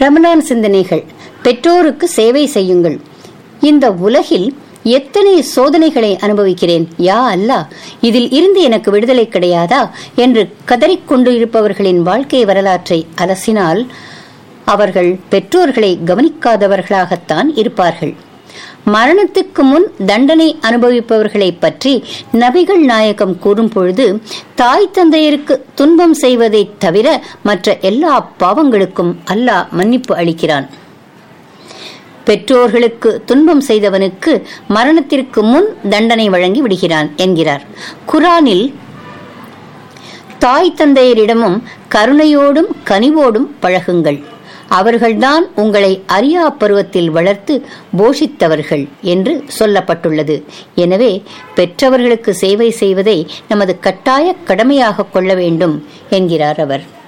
ரமணான் சிந்தனைகள் பெற்றோருக்கு சேவை செய்யுங்கள் இந்த உலகில் எத்தனை சோதனைகளை அனுபவிக்கிறேன் யா அல்லா இதில் இருந்து எனக்கு விடுதலை கிடையாதா என்று கதறிக்கொண்டு இருப்பவர்களின் வாழ்க்கை வரலாற்றை அலசினால் அவர்கள் பெற்றோர்களை கவனிக்காதவர்களாகத்தான் இருப்பார்கள் மரணத்துக்கு முன் தண்டனை அனுபவிப்பவர்களை பற்றி நபிகள் நாயகம் கூறும் பொழுது தாய் தந்தையருக்கு துன்பம் செய்வதை தவிர மற்ற எல்லா பாவங்களுக்கும் அல்லாஹ் மன்னிப்பு அளிக்கிறான் பெற்றோர்களுக்கு துன்பம் செய்தவனுக்கு மரணத்திற்கு முன் தண்டனை வழங்கி விடுகிறான் என்கிறார் குரானில் தாய் தந்தையரிடமும் கருணையோடும் கனிவோடும் பழகுங்கள் அவர்கள்தான் உங்களை அறியா பருவத்தில் வளர்த்து போஷித்தவர்கள் என்று சொல்லப்பட்டுள்ளது எனவே பெற்றவர்களுக்கு சேவை செய்வதை நமது கட்டாய கடமையாக கொள்ள வேண்டும் என்கிறார் அவர்